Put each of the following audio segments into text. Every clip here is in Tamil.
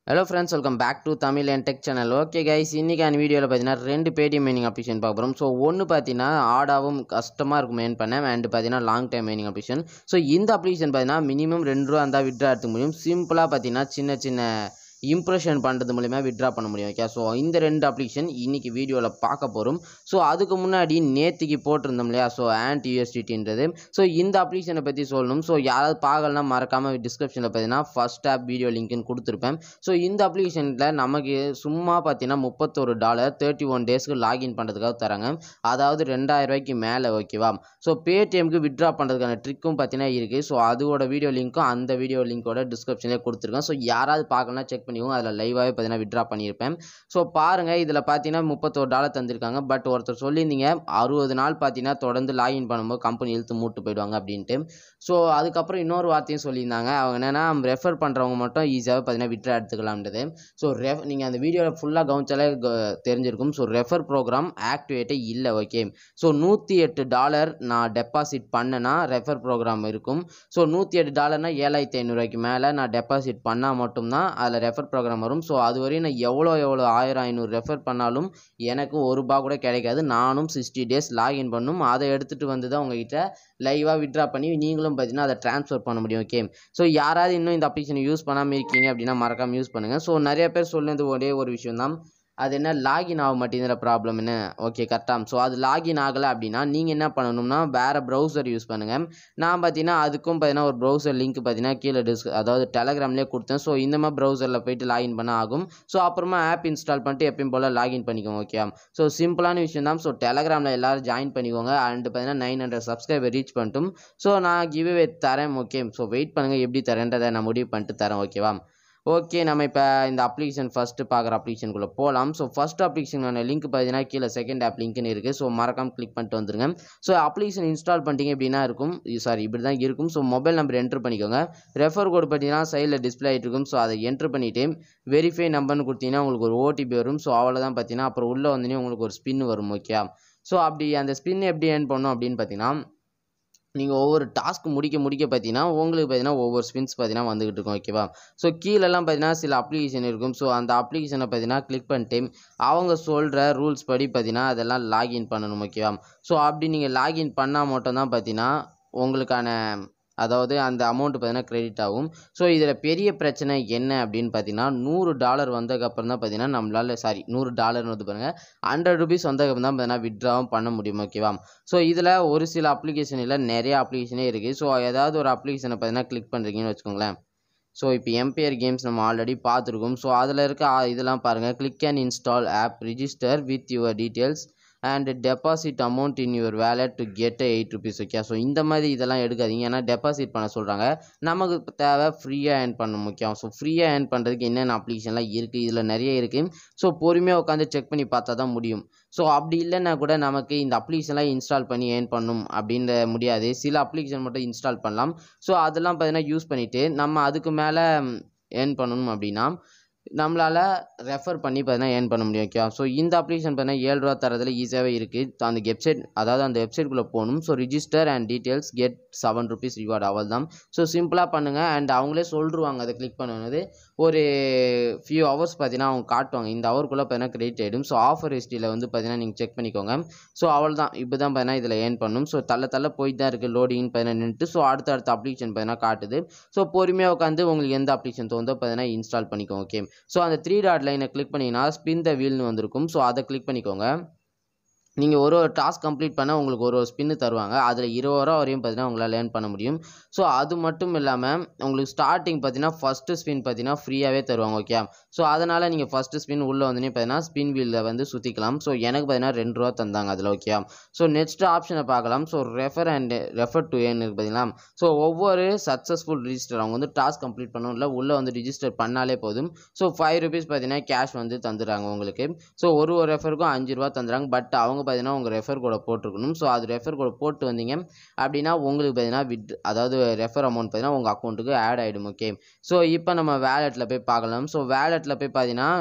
hello friends welcome back to Tamil and tech channel okay guys இன்றைக்கான வீடியோவில் பார்த்தீங்கன்னா ரெண்டு பேடிஎம் மைனிங் அப்ளிகேஷன் பார்க்க போகிறோம் ஸோ ஒன்று பார்த்தீங்கன்னா ஆடாவும் கஷ்டமாக இருக்கும் மெயின் பண்ண அண்ட் பார்த்தீங்கன்னா long time mining application so இந்த அப்ளிகேஷன் பார்த்தீங்கன்னா மினிமம் ரெண்டு ரூபா இருந்தால் விட்ரா எடுத்துக்க முடியும் சிம்பிளாக பார்த்தீங்கன்னா சின்ன சின்ன இம்ப்ரெஷன் பண்ணுறது மூலிமா விட்ரா பண்ண முடியும் ஓகே ஸோ இந்த ரெண்டு அப்ளிகேஷன் இன்றைக்கி வீடியோவில் பார்க்க போகிறோம் ஸோ அதுக்கு முன்னாடி நேற்றுக்கு போட்டிருந்தோம் இல்லையா ஸோ ஆண்ட் யூஎஸ்டின்றது ஸோ இந்த அப்ளிகேஷனை பற்றி சொல்லணும் ஸோ யாராவது பார்க்கலனா மறக்காமல் டிஸ்கிரிப்ஷனில் பார்த்தீங்கன்னா ஃபஸ்ட் ஆப் வீடியோ லிங்க்னு கொடுத்துருப்பேன் ஸோ இந்த அப்ளிகேஷனில் நமக்கு சும்மா பார்த்தீங்கன்னா முப்பத்தொரு டாலர் தேர்ட்டி ஒன் டேஸ்க்கு லாகின் பண்ணுறதுக்காக தராங்க அதாவது ரெண்டாயிரம் ரூபாய்க்கு மேலே ஓகேவா ஸோ பேடிஎம்க்கு விட்ரா பண்ணுறதுக்கான ட்ரிக்கும் பார்த்தீங்கன்னா இருக்குது ஸோ அதோட வீடியோ லிங்க்கும் அந்த வீடியோ லிங்க்கோட டிஸ்கிரிப்ஷனில் கொடுத்துருக்கேன் ஸோ யாராவது பார்க்கலனா செக் பண்ணிக்கோங்க அதில் லைவாகவே பார்த்தீங்கன்னா விட்ரா பண்ணியிருப்பேன் ஸோ பாருங்கள் இதில் பார்த்தீங்கன்னா முப்பத்தோரு டாலர் தந்திருக்காங்க பட் ஒருத்தர் சொல்லியிருந்தீங்க அறுபது நாள் பார்த்தீங்கன்னா தொடர்ந்து லாகின் பண்ணும்போது கம்பெனி இழுத்து மூட்டு போயிடுவாங்க அப்படின்ட்டு ஸோ அதுக்கப்புறம் இன்னொரு வார்த்தையும் சொல்லியிருந்தாங்க அவங்க என்னென்னா ரெஃபர் பண்ணுறவங்க மட்டும் ஈஸியாக பார்த்தீங்கன்னா விட்ரா எடுத்துக்கலாம்ன்றது ஸோ ரெஃப் நீங்கள் அந்த வீடியோவில் ஃபுல்லாக கவனிச்சாலே க- தெரிஞ்சிருக்கும் ஸோ ரெஃபர் ப்ரோக்ராம் ஆக்டிவேட்டே இல்லை ஓகே ஸோ நூற்றி எட்டு டாலர் நான் டெபாசிட் பண்ணேன்னா ரெஃபர் ப்ரோக்ராம் இருக்கும் ஸோ நூற்றி எட்டு டாலர்னா ஏழாயிரத்தி ஐநூறுரூவாய்க்கு மேலே நான் டெபாசிட் பண்ணால் மட்டும்தான் அதில் ரெஃபர் ப்ரோக்ராம் வரும் ஸோ அது வரையும் நான் எவ்வளோ எவ்வளோ ஆயிரம் ஐநூறு ரெஃபர் பண்ணாலும் எனக்கு ஒரு ரூபா கூட கிடைக்காது நானும் சிக்ஸ்டி டேஸ் லாகின் பண்ணும் அதை எடுத்துகிட்டு வந்து தான் உங்ககிட்ட லைவாக விட்ரா பண்ணி நீங்களும் பார்த்தீங்கன்னா அதை ட்ரான்ஸ்ஃபர் பண்ண முடியும் ஓகே ஸோ யாராவது இன்னும் இந்த அப்ளிகேஷன் யூஸ் பண்ணாமல் இருக்கீங்க அப்படின்னா மறக்காமல் யூஸ் பண்ணுங்கள் ஸோ நிறைய பேர் சொல்லுறது ஒரே ஒரு விஷயம் தான் அது என்ன லாகின் ஆக மாட்டேங்கிற ப்ராப்ளம் என்ன ஓகே கரெக்டாக ஸோ அது லாகின் ஆகலை அப்படின்னா நீங்கள் என்ன பண்ணணும்னா வேறு ப்ரௌசர் யூஸ் பண்ணுங்கள் நான் பார்த்தீங்கன்னா அதுக்கும் பார்த்தீங்கன்னா ஒரு ப்ரௌசர் லிங்க் பார்த்தீங்கன்னா கீழே டிஸ் அதாவது டெலகிராம்லேயே கொடுத்தேன் ஸோ இந்த மாதிரி ப்ரௌசரில் போயிட்டு லாகின் பண்ண ஆகும் ஸோ அப்புறமா ஆப் இன்ஸ்டால் பண்ணிட்டு எப்பயும் போல் லாகின் பண்ணிக்கோங்க ஓகே ஸோ சிம்பிளான விஷயம் தான் ஸோ டெலகிராமில் எல்லாரும் ஜாயின் பண்ணிக்கோங்க அண்ட் பார்த்தீங்கன்னா நைன் ஹண்ட்ரட் சப்ஸ்கிரைபர் ரீச் பண்ணிட்டும் ஸோ நான் கிவ்வே தரேன் ஓகே ஸோ வெயிட் பண்ணுங்கள் எப்படி தரேன்றதை நான் முடிவு பண்ணிட்டு தரேன் ஓகேவா ஓகே நம்ம இப்போ இந்த அப்ளிகேஷன் ஃபஸ்ட்டு பார்க்குற அப்ளிகேஷனுக்குள்ளே போகலாம் ஸோ ஃபஸ்ட் அப்ளிகேஷனான லிங்க் பார்த்தீங்கன்னா கீழே செகண்ட் ஆப் லிங்க்னு இருக்குது ஸோ மறக்காம கிளிக் பண்ணிட்டு வந்துருங்க ஸோ அப்ளிகேஷன் இன்ஸ்டால் பண்ணிட்டீங்க அப்படின்னா இருக்கும் சாரி இப்படி தான் இருக்கும் ஸோ மொபைல் நம்பர் என்ட்ரு பண்ணிக்கோங்க ரெஃபர் கோட் பார்த்தீங்கன்னா சைடில் டிஸ்ப்ளே ஆகிட்டு இருக்கும் ஸோ அதை என்ட்ரு பண்ணிவிட்டு வெரிஃபை நம்பர்னு கொடுத்தீங்கன்னா உங்களுக்கு ஒரு ஓடிபி வரும் ஸோ அவ்வளோதான் பார்த்தீங்கன்னா அப்புறம் உள்ளே வந்தோடனே உங்களுக்கு ஒரு ஸ்பின் வரும் ஓகே ஸோ அப்படி அந்த ஸ்பின் எப்படி ஏர்ன் பண்ணணும் அப்படின்னு பார்த்தீங்கன்னா நீங்கள் ஒவ்வொரு டாஸ்க் முடிக்க முடிக்க பார்த்தீங்கன்னா உங்களுக்கு பார்த்தீங்கன்னா ஒவ்வொரு ஸ்பின்ஸ் பார்த்தீங்கன்னா வந்துகிட்டு இருக்கும் ஓகேவா ஸோ கீழெல்லாம் பார்த்தீங்கன்னா சில அப்ளிகேஷன் இருக்கும் ஸோ அந்த அப்ளிகேஷனை பார்த்தீங்கன்னா கிளிக் பண்ணிட்டு அவங்க சொல்கிற ரூல்ஸ் படி பார்த்தீங்கன்னா அதெல்லாம் லாகின் பண்ணணும் ஓகேவா ஸோ அப்படி நீங்கள் லாகின் பண்ணால் மட்டும்தான் பார்த்தீங்கன்னா உங்களுக்கான அதாவது அந்த அமௌண்ட் பார்த்தீங்கன்னா கிரெடிட் ஆகும் ஸோ இதில் பெரிய பிரச்சனை என்ன அப்படின்னு பார்த்தீங்கன்னா நூறு டாலர் வந்ததுக்கப்புறம் தான் பார்த்தீங்கன்னா நம்மளால் சாரி நூறு டாலர்னு வந்து பாருங்கள் ஹண்ட்ரட் ருபீஸ் வந்ததுக்கப்புறம் தான் பார்த்தீங்கன்னா விட்ராவும் பண்ண முடியும் ஓகேவா ஸோ இதில் ஒரு சில அப்ளிகேஷன் இல்லை நிறைய அப்ளிகேஷனே இருக்குது ஸோ ஏதாவது ஒரு அப்ளிகேஷனை பார்த்தீங்கன்னா கிளிக் பண்ணுறீங்கன்னு வச்சுக்கோங்களேன் ஸோ இப்போ எம்பிஆர் கேம்ஸ் நம்ம ஆல்ரெடி பார்த்துருக்கோம் ஸோ அதில் இருக்க ஆ, இதெல்லாம் பாருங்கள் click and install app register with your details and deposit amount in your wallet to get eight rupees okay so இந்த மாதிரி இதெல்லாம் எடுக்காதீங்க ஏன்னா டெபாசிட் பண்ண சொல்கிறாங்க நமக்கு தேவை ஃப்ரீயாக ஏர்ன் பண்ண முக்கியம் ஸோ ஃப்ரீயாக ஏர்ன் பண்ணுறதுக்கு என்னென்ன அப்ளிகேஷன்லாம் இருக்குது இதில் நிறைய இருக்குது ஸோ பொறுமையாக உட்காந்து செக் பண்ணி பார்த்தா தான் முடியும் ஸோ அப்படி இல்லைன்னா கூட நமக்கு இந்த அப்ளிகேஷன்லாம் இன்ஸ்டால் பண்ணி ஏர்ன் பண்ணணும் அப்படின்ற முடியாது சில அப்ளிகேஷன் மட்டும் இன்ஸ்டால் பண்ணலாம் ஸோ அதெல்லாம் பார்த்தீங்கன்னா யூஸ் பண்ணிவிட்டு நம்ம அதுக்கு மேலே ஏர்ன் பண்ணணும் அப்படின்னா நம்மளால் ரெஃபர் பண்ணி பார்த்தீங்கன்னா ஏர்ன் பண்ண முடியும் ஓகே ஸோ இந்த அப்ளிகேஷன் பார்த்தீங்கன்னா ஏழு ரூபா தரதுல ஈஸியாகவே இருக்குது அந்த வெப்சைட் அதாவது அந்த வெப்சைட்குள்ளே போகணும் so register and details get seven rupees reward அவள் தான் ஸோ சிம்பிளாக பண்ணுங்கள் அண்ட் அவங்களே சொல்லிருவாங்க அதை கிளிக் பண்ணுவது ஒரு ஃபியூ ஹவர்ஸ் பார்த்தீங்கன்னா அவங்க காட்டுவாங்க இந்த ஹவருக்குள்ளே பார்த்தீங்கன்னா கிரெடிட் ஆகிடும் ஸோ ஆஃபர் ஹிஸ்ட்ரியில் வந்து பார்த்தீங்கன்னா நீங்கள் செக் பண்ணிக்கோங்க ஸோ அவள் தான் இப்போ தான் பார்த்தீங்கன்னா இதில் ஏர்ன் பண்ணணும் ஸோ தள்ள தள்ள போயிட்டு தான் இருக்குது லோடிங்னு பார்த்தீங்கன்னா நின்றுட்டு ஸோ அடுத்த அடுத்த அப்ளிகேஷன் பார்த்தீங்கன்னா காட்டுது ஸோ பொறுமையாக உட்காந்து உங்களுக்கு எந்த அப்ளிகேஷன் தோந்தோ பார்த்தீங்கன்னா இன்ஸ்டால் பண்ணிக்கோங்க ஓகே ஸோ அந்த த்ரீ டாட் லைனை கிளிக் பண்ணிங்கன்னா ஸ்பின் த வீல்னு வந்திருக்கும் ஸோ அதை கிளிக் பண்ணிக்கோங்க நீங்கள் ஒரு ஒரு டாஸ்க் கம்ப்ளீட் பண்ண உங்களுக்கு ஒரு ஒரு ஸ்பின்னு தருவாங்க அதில் இருபது ரூபா வரையும் பார்த்தீங்கன்னா உங்களால் லேர்ன் பண்ண முடியும் ஸோ அது மட்டும் இல்லாமல் உங்களுக்கு ஸ்டார்டிங் பார்த்தீங்கன்னா ஃபஸ்ட்டு ஸ்பின் பார்த்தீங்கன்னா ஃப்ரீயாகவே தருவாங்க ஓகே ஸோ அதனால் நீங்கள் ஃபஸ்ட்டு ஸ்பின் உள்ளே வந்தோடனே பார்த்தீங்கன்னா ஸ்பின் வீலில் வந்து சுற்றிக்கலாம் ஸோ எனக்கு பார்த்தீங்கன்னா ரெண்டு ரூபா தந்தாங்க அதில் ஓகே ஸோ நெக்ஸ்ட் ஆப்ஷனை பார்க்கலாம் so refer and refer to earn இருக்கு பார்த்தீங்களா ஸோ ஒவ்வொரு சக்ஸஸ்ஃபுல் ரிஜிஸ்டர் அவங்க வந்து டாஸ்க் கம்ப்ளீட் பண்ணணும் இல்லை உள்ளே வந்து ரிஜிஸ்டர் பண்ணாலே போதும் ஸோ ஃபைவ் ருபீஸ் பார்த்தீங்கன்னா கேஷ் வந்து தந்துடுறாங்க உங்களுக்கு ஸோ ஒரு ஒரு ரெஃபருக்கும் அஞ்சு ரூபா தந்துடுறாங்க பட் அவங்க பார்த்தீங்கன்னா உங்கள் ரெஃபர் கோடை போட்டிருக்கணும் ஸோ அது ரெஃபர் கோடை போட்டு வந்தீங்க அப்படின்னா உங்களுக்கு பார்த்தீங்கன்னா வித் அதாவது ரெஃபர் அமௌண்ட் பார்த்தீங்கன்னா உங்கள் அக்கௌண்ட்டுக்கு ஆட் ஆகிடும் ஓகே ஸோ இப்போ நம்ம வேலெட்டில் போய் பார்க்கலாம் ஸோ வேலெட்டில் போய் பார்த்தீங்கன்னா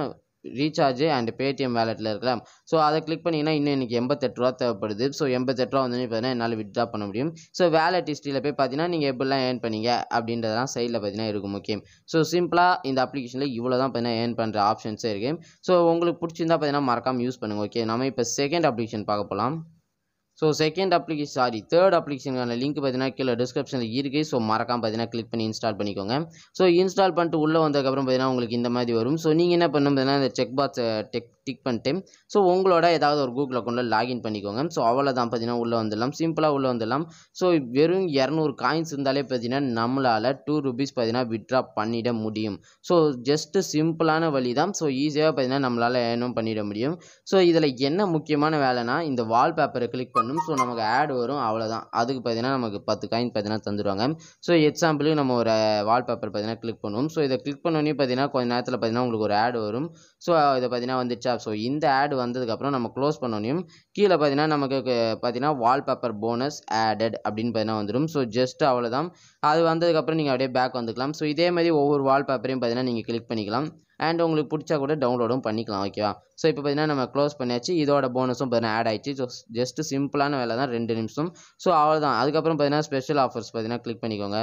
ரீசார்ஜ் அண்ட் பேடிஎம் வேலெட்டில் இருக்கலாம் ஸோ அதை கிளிக் பண்ணிங்கன்னா இன்னும் எனக்கு எண்பத்தெட்டு ரூபா தேவைப்படுது ஸோ எண்பத்தெட்டு ரூபா வந்து பார்த்தீங்கன்னா என்னால் வித்ட்ரா பண்ண முடியும் ஸோ வேலெட் ஹிஸ்ட்ரியில் போய் பார்த்தீங்கன்னா நீங்கள் எப்படிலாம் ஏர்ன் பண்ணீங்க அப்படின்றதெல்லாம் சைடில் பார்த்தீங்கன்னா இருக்கும் முக்கியம் ஸோ சிம்பிளாக இந்த அப்ளிகேஷனில் இவ்வளோ தான் பார்த்தீங்கன்னா ஏர்ன் பண்ணுற ஆப்ஷன்ஸே இருக்குது ஸோ உங்களுக்கு பிடிச்சிருந்தா பார்த்தீங்கன்னா மறக்காமல் யூஸ் பண்ணுங்கள் ஓகே நம்ம இப்போ செகண்ட் அப்ளிகேஷன் பார்க்க போகலாம் so second application sorry third அப்ளிகேஷனுக்கான லிங்க் பார்த்தீங்கன்னா கீழே டிஸ்கிரிப்ஷனில் இருக்குது ஸோ மறக்காம பார்த்தீங்கன்னா கிளிக் பண்ணி இன்ஸ்டால் பண்ணிக்கோங்க ஸோ இன்ஸ்டால் பண்ணிட்டு உள்ளே வந்ததுக்கப்புறம் பார்த்தீங்கன்னா உங்களுக்கு இந்த மாதிரி வரும் ஸோ நீங்கள் என்ன பண்ணணும் பார்த்தீங்கன்னா இந்த செக் பாக்ஸை டெக் டிக் பண்ணிட்டு ஸோ உங்களோட ஏதாவது ஒரு கூகுள் அக்கௌண்ட்டில் லாகின் பண்ணிக்கோங்க ஸோ அவ்வளோதான் பார்த்தீங்கன்னா உள்ளே வந்துடலாம் சிம்பிளாக உள்ளே வந்துடலாம் ஸோ வெறும் இரநூறு காயின்ஸ் இருந்தாலே பார்த்தீங்கன்னா நம்மளால் டூ ருபீஸ் பார்த்தீங்கன்னா விட்ரா பண்ணிட முடியும் ஸோ ஜஸ்ட்டு சிம்பிளான வழி தான் ஸோ ஈஸியாக பார்த்தீங்கன்னா நம்மளால் ஏர்னும் பண்ணிட முடியும் ஸோ இதில் என்ன முக்கியமான வேலைனா இந்த வால்பேப்பரை கிளிக் பண்ணும் ஸோ நமக்கு ஆட் வரும் அவ்வளோதான் அதுக்கு பார்த்தீங்கன்னா நமக்கு பத்து காயின் பார்த்தீங்கன்னா தந்துடுவாங்க ஸோ எக்ஸாம்பிளுக்கு நம்ம ஒரு வால்பேப்பர் பார்த்தீங்கன்னா கிளிக் பண்ணுவோம் ஸோ இதை கிளிக் பண்ணோன்னே பார்த்தீங்கன்னா கொஞ்ச நேரத்தில் பார்த்தீங்கன்னா உங்களுக்கு ஒரு ஆட் வரும் ஸோ இதை பார்த்தீங்கன்னா வந்துச்சா ஸோ இந்த ஆட் வந்ததுக்கப்புறம் நம்ம க்ளோஸ் பண்ணோனையும் கீழே பார்த்தீங்கன்னா நமக்கு க- பார்த்தீங்கன்னா வால்பேப்பர் போனஸ் ஆடட் அப்படின்னு பார்த்தீங்கன்னா வந்துடும் ஸோ ஜஸ்ட் அவ்வளோதான் அது வந்ததுக்கப்புறம் நீங்கள் அப்படியே பேக் வந்துக்கலாம் ஸோ இதே மாதிரி ஒவ்வொரு வால்பேப்பரையும் பார்த்தீங்கன்னா நீங்கள் கிளிக் பண்ணிக்கலாம் அண்ட் உங்களுக்கு பிடிச்சா கூட டவுன்லோடும் பண்ணிக்கலாம் ஓகேவா ஸோ இப்போ பார்த்தீங்கன்னா நம்ம க்ளோஸ் பண்ணியாச்சு இதோட போனஸும் பார்த்தீங்கன்னா ஆட் ஆயிடுச்சு ஸோ ஜஸ்ட் சிம்பிளான வேலை தான் ரெண்டு நிமிஷம் ஸோ அவ்வளோதான் அதுக்கப்புறம் பார்த்தீங்கன்னா ஸ்பெஷல் ஆஃபர்ஸ் பார்த்தீங்கன்னா கிளிக் பண்ணிக்கோங்க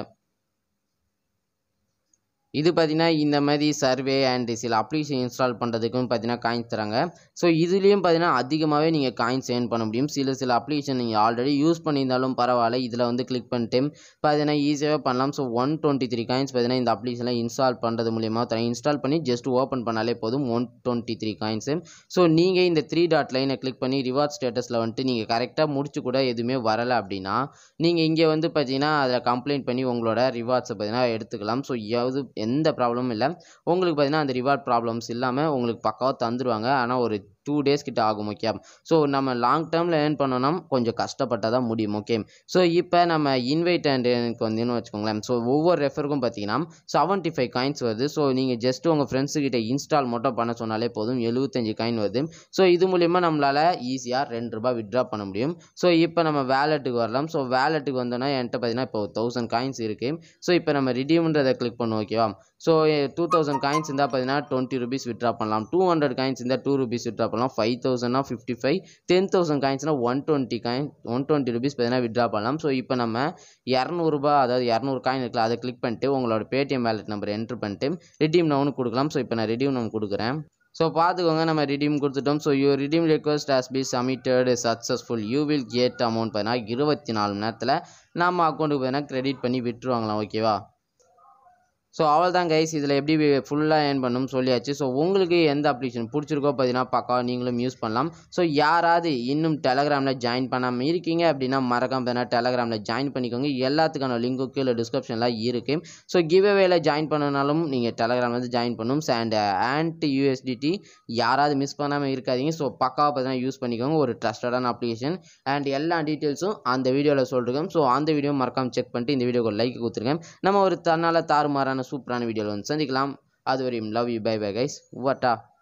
இது பார்த்தீங்கன்னா இந்த மாதிரி சர்வே அண்ட் சில அப்ளிகேஷன் இன்ஸ்டால் பண்ணுறதுக்கும் பார்த்தீங்கன்னா காயின்ஸ் தராங்க ஸோ இதுலேயும் பார்த்தீங்கன்னா அதிகமாகவே நீங்கள் காயின்ஸ் ஏர்ன் பண்ண முடியும் சில சில அப்ளிகேஷன் நீங்கள் ஆல்ரெடி யூஸ் பண்ணியிருந்தாலும் பரவாயில்ல இதில் வந்து கிளிக் பண்ணிட்டு பார்த்தீங்கன்னா ஈஸியாகவே பண்ணலாம் so one twenty three coins பார்த்தீங்கன்னா இந்த அப்ளிகேஷனில் இன்ஸ்டால் பண்ணுறது மூலியமாக தரேன் இன்ஸ்டால் பண்ணி ஜஸ்ட் ஓப்பன் பண்ணாலே போதும் one twenty three coins so நீங்கள் இந்த த்ரீ டாட் லைனை கிளிக் பண்ணி ரிவார்ட் ஸ்டேட்டஸில் வந்துட்டு நீங்கள் கரெக்டாக முடிச்சு கூட எதுவுமே வரலை அப்படின்னா நீங்கள் இங்கே வந்து பார்த்தீங்கன்னா அதில் கம்ப்ளைண்ட் பண்ணி உங்களோட ரிவார்ட்ஸை பார்த்தீங்கன்னா எடுத்துக்கலாம் ஸோ எது எந்த ப்ராப்ளமும் இல்லை உங்களுக்கு பார்த்தீங்கன்னா அந்த ரிவார்ட் ப்ராப்ளம்ஸ் இல்லாமல் உங்களுக்கு பக்காவாக தந்துடுவாங்க ஆனால் ஒரு டூ டேஸ் கிட்ட ஆகும் ஓகே ஸோ நம்ம லாங் டேர்மில் ஏர்ன் பண்ணோம்னா கொஞ்சம் கஷ்டப்பட்டால் தான் முடியும் ஓகே ஸோ இப்போ நம்ம இன்வைட் அண்ட் எனக்கு வந்துன்னு வச்சுக்கோங்களேன் ஸோ ஒவ்வொரு ரெஃபருக்கும் பார்த்தீங்கன்னா செவன்ட்டி ஃபைவ் காயின்ஸ் வருது ஸோ நீங்கள் ஜஸ்ட் உங்கள் ஃப்ரெண்ட்ஸு கிட்ட இன்ஸ்டால் மட்டும் பண்ண சொன்னாலே போதும் எழுபத்தஞ்சு காயின் வருது ஸோ இது மூலிமா நம்மளால் ஈஸியாக ரெண்டு ரூபாய் விட்ரா பண்ண முடியும் ஸோ இப்போ நம்ம வேலெட்டுக்கு வரலாம் ஸோ வேலெட்டுக்கு வந்தோன்னா என்கிட்ட பார்த்தீங்கன்னா இப்போ தௌசண்ட் காயின்ஸ் இருக்குது ஸோ இப்போ நம்ம ரிடீம்ன்றதை கிளிக் பண்ணுவோம் ஓகேவா ஸோ டூ தௌசண்ட் காயின்ஸ் இருந்தால் பார்த்தீங்கன்னா டுவெண்ட்டி ருபீஸ் விட்ரா பண்ணலாம் டூ ஹண்ட்ரட் காயின்ஸ் இருந்தால் டூ ருபீஸ் விட்ரா பண்ணலாம் ஃபைவ் தௌசண்ட்னா ஃபிஃப்டி ஃபைவ் டென் தௌசண்ட் காயின்ஸ்னால் one twenty coin one twenty rupees பார்த்தீங்கன்னா விட்ரா பண்ணலாம் ஸோ இப்போ நம்ம இரநூறுபா அதாவது இரநூறு காயின் இருக்குல்ல அதை கிளிக் பண்ணிட்டு உங்களோட பேடிஎம் வேலெட் நம்பர் என்ட்ரு பண்ணிட்டு ரிடீம் நவுன்னு கொடுக்கலாம் ஸோ இப்போ நான் ரிடீம் நவுன் கொடுக்குறேன் ஸோ பார்த்துக்கோங்க நம்ம ரிடீம் கொடுத்துட்டோம் so you redeem request has been submitted successful you will get amount பார்த்தீங்கன்னா இருபத்தி நாலு மணி நேரத்தில் நம்ம அக்கௌண்ட்டுக்கு பார்த்தீங்கன்னா கிரெடிட் பண்ணி விட்டுருவாங்களாம் ஓகேவா ஸோ அவ்வளோதான் கைஸ் இதில் எப்படி ஃபுல்லாக ஏர்ன் பண்ணணும் சொல்லியாச்சு ஸோ உங்களுக்கு எந்த அப்ளிகேஷன் பிடிச்சிருக்கோ பார்த்தீங்கன்னா பக்காவா நீங்களும் யூஸ் பண்ணலாம் ஸோ யாராவது இன்னும் டெலகிராமில் ஜாயின் பண்ணாமல் இருக்கீங்க அப்படின்னா மறக்காம பார்த்தீங்கன்னா டெலகிராமில் ஜாயின் பண்ணிக்கோங்க எல்லாத்துக்கான லிங்க்கும் கீழே டிஸ்கிரிப்ஷனில் இருக்குது ஸோ கிவ்அவேல ஜாயின் பண்ணனாலும் நீங்கள் டெலகிராமில் வந்து ஜாயின் பண்ணணும் அண்ட் ஆன்ட் யூஎஸ்டிடி யாராவது மிஸ் பண்ணாமல் இருக்காதீங்க ஸோ பக்காவாக பார்த்தீங்கன்னா யூஸ் பண்ணிக்கோங்க ஒரு ட்ரஸ்டடான அப்ளிகேஷன் அண்ட் எல்லா டீட்டெயில்ஸும் அந்த வீடியோவில் சொல்லிருக்கேன் ஸோ அந்த வீடியோ மறக்காம செக் பண்ணிட்டு இந்த வீடியோக்கு லைக் கொடுத்துருங்க நம்ம ஒரு தன்னால் தாறுமாறான சூப்பரான வீடியோவில் வந்து சந்திக்கலாம் அது வரையும் love you bye bye guys வட்டா